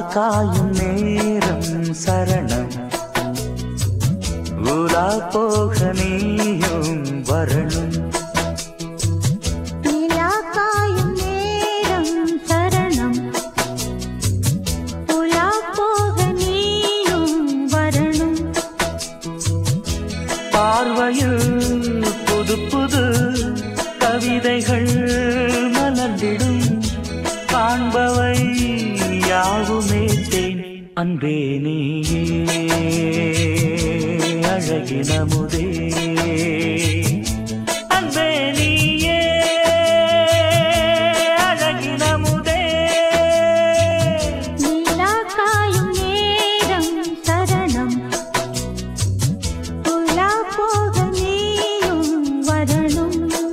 காயும் நேரம் சரணம் உலா போக நீயும் வரணும் நிலா காயும் நேரம் சரணம் உலா போக நீயும் வரணும் பார்வையில் புது புது கவிதைகள் மலர்ந்திடும் காண்பவை யாவுமே தேன் அன்பே நீயே அழகினமுதே அன்பே நீயே அழகினமுதே நிலா காயும் நேரம் சரணம் உலா போக நீயும் வரணும்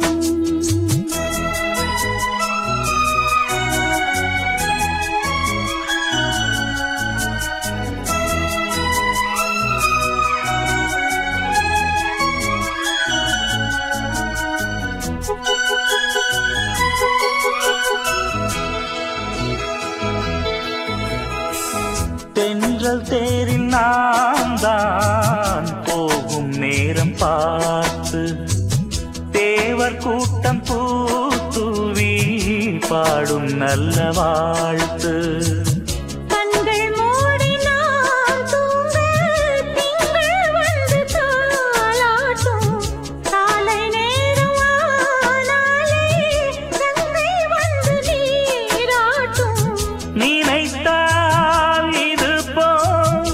தென்றல் தேரில் நாம் தான் போகும் நேரம் பார்த்து தேவர் கூட்டம் பூத்துவி பாடும் நல்ல வாழ்த்து கண்கள் மூடினால் தூங்க திங்கள் வந்து தாலாட்டும் காலை நேரம் ஆனாலே கங்கை வந்து நீராட்டும் நினைத்தால் இது போல்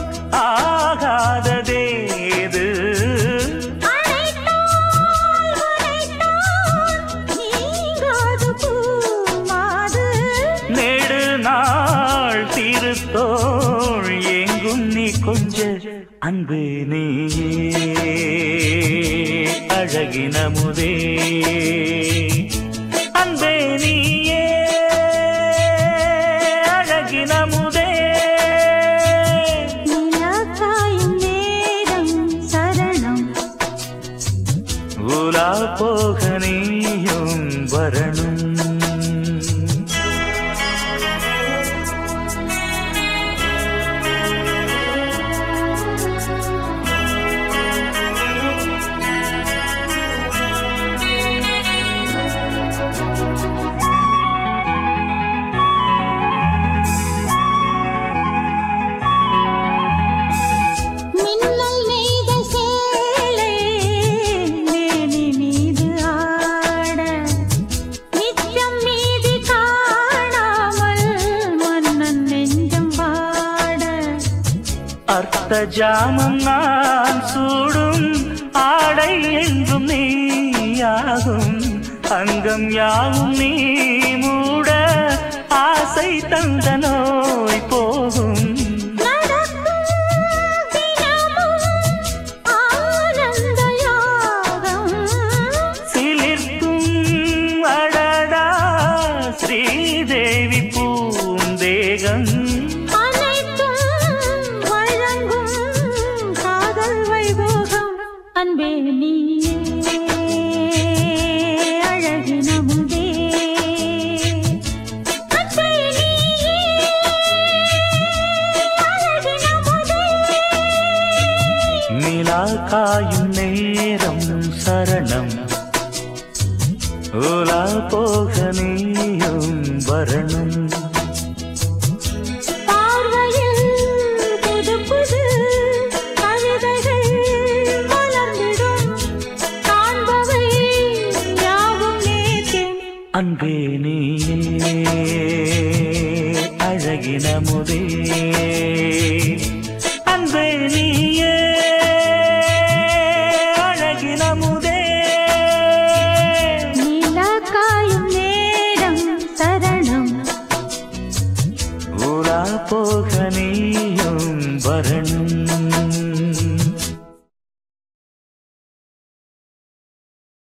ஆகாததேது அழைத்தால் உரைத்தால் நீங்காது பூமாது நெடு நாள் திருத்தோள் எங்கும் நீ கொஞ்ச அன்பு நீயே அழகினமுதே அன்பே நீயே அழகினமுதே நிலா காயும் நேரம் சரணம் உலா போக நீயும் வரணும் மின்னல் நெய்த சேலை மேனி மீது ஆட நிச்சம் மீது காணாமல் மன்னன் நெஞ்சம் வாட அர்த்த ஜாமம் நான் சூடும் ஆடை என்றும் நீயாகும் அங்கம் யாவும் நீ மூட ஆசை தந்த நோய் போகும் நடக்கும் தினமும் ஆனந்த யாகம் சிலிர்க்கும் அடடா ஸ்ரீதேவி பூந்தேகம் அனைத்தும் வழங்கும் காதல் வைபோகம் அன்பே நீயே அழகினமுதே அன்பே நீயே அழகினமுதே நிலா காயும் நேரம் சரணம் உலா போக நீயும் வரணும் பார்வையில் புது புது கவிதைகள் மலர்ந்திடும் காண்பவை யாவும் நேற்றே அன்பே நீயே அழகினமுதே